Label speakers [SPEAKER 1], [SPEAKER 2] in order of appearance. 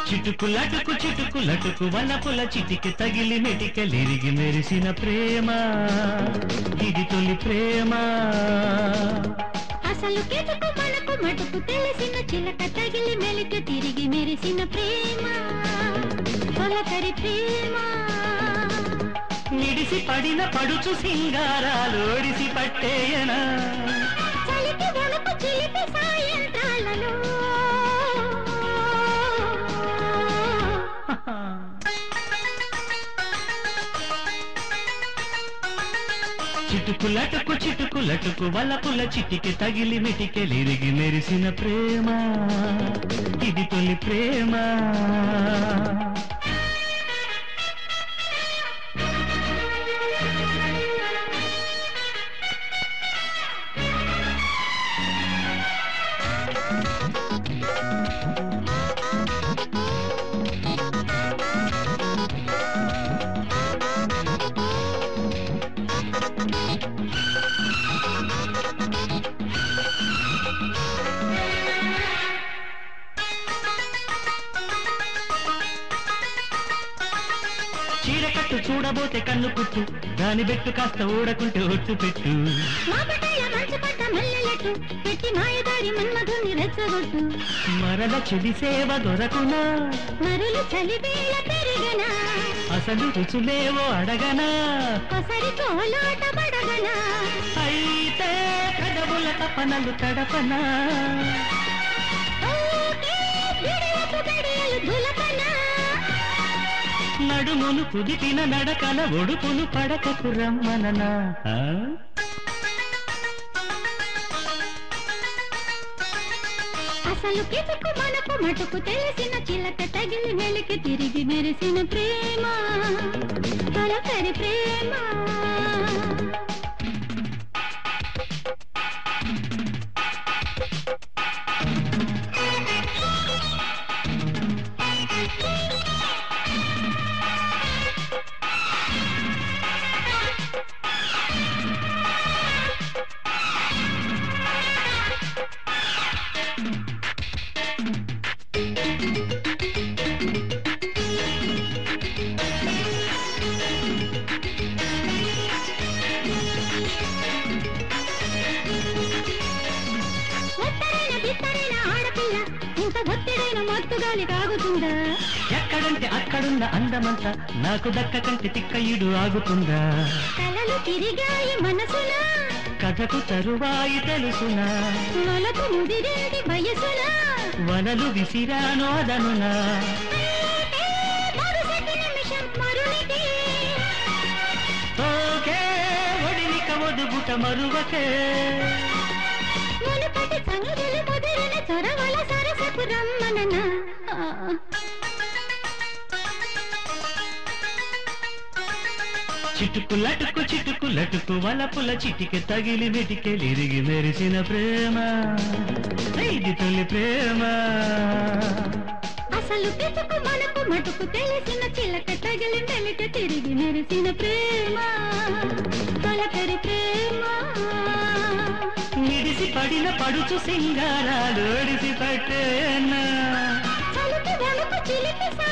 [SPEAKER 1] చిటుకులటుకు చిటుకులటుకు వలపుల చిటికి తగిలి మెటికలిరిగి మెరిసిన ప్రేమ ఇది తొలి ప్రేమ
[SPEAKER 2] అసలు కెటుకు మనకు మటుకు తెలిసిన చిలక తగిలి మెలిక తిరిగి మెరిసిన ప్రేమ తొలకరి ప్రేమ
[SPEAKER 1] నిడిసి పడిన పడుచు సింగారాలు ఒడిసి పట్టేయనా
[SPEAKER 2] చలికి వణుకు చిలిపి సాయంత్రాలలో
[SPEAKER 1] చిటుకులటుకు చిటుకులటుకు వలపుల చిటికి తగిలి మిటికెలిరిగి మెరిసిన ప్రేమ ఇది తొలి ప్రేమ చీరకట్టు చూడబోతే కన్ను కుట్టు దాని బెట్టు కాస్త ఊడకుంటే ఒట్టు పెట్టు
[SPEAKER 2] మాపటయ్య మంచు పడ్డ మల్లెలట్టు పెట్టి మాయదారి మన్మధుని రెచ్చగొట్టు
[SPEAKER 1] మరల చెడి సేవ దొరకునా
[SPEAKER 2] మరులు చలివేళ పెరిగనా
[SPEAKER 1] అసలు రుచులేవో అడగనా
[SPEAKER 2] కొసరి కోలాట పడగనా
[SPEAKER 1] అయితే కడవుల తపనలు తడపనా
[SPEAKER 2] ఓకే, విడవపు గడియలు దులపనా
[SPEAKER 1] నడుమును కుదిపిన నడకల ఒడుపును పడకకు రమ్మననా ఆ?
[SPEAKER 2] అసలు కిటుకు మనకు మటుకు తెలిసిన చిలక తగిలి వెలికి తిరిగి మెరిసిన ప్రేమ తొలకరి ప్రేమ ఒత్తరైన బిత్తరైన ఆడపిల్ల ఇంత ఒత్తిడైన మత్తుగాలి కాగుతుందా
[SPEAKER 1] ఎక్కడంటే అక్కడున్న అందమంతా నాకు దక్కకంటే తిక్కయుడు ఆగుతుందా
[SPEAKER 2] కలలు తిరిగాయి మనసున
[SPEAKER 1] కథకు తరువాయి తెలుసునా
[SPEAKER 2] మనకు ముదిరేది వయసున
[SPEAKER 1] వలలు విసిరాను అదనునా
[SPEAKER 2] అయితే మరుసటి నిమిషం మరునిది
[SPEAKER 1] ఓకే ఒడినిక ఒదుగుట మరువకే
[SPEAKER 2] మునుపటి సంగతులు ముదిరిన చొరవల సరసపు రమ్మనన
[SPEAKER 1] చిటుకులటుకు చిటుకులటుకు వలపుల చిటికి తగిలి మెటికెలిరిగి మెరిసిన ప్రేమ ఇది తొలి ప్రేమ
[SPEAKER 2] అసలు పితుకు మనకు మటుకు తెలిసిన చిలక తగిలి మెలిక తిరిగి మెరిసిన ప్రేమ తొలకరి ప్రేమ
[SPEAKER 1] నిడిసి పడిన పడుచు సింగారాలు ఒడిసి పట్టేనా
[SPEAKER 2] చలికి వణుకు చిలిపి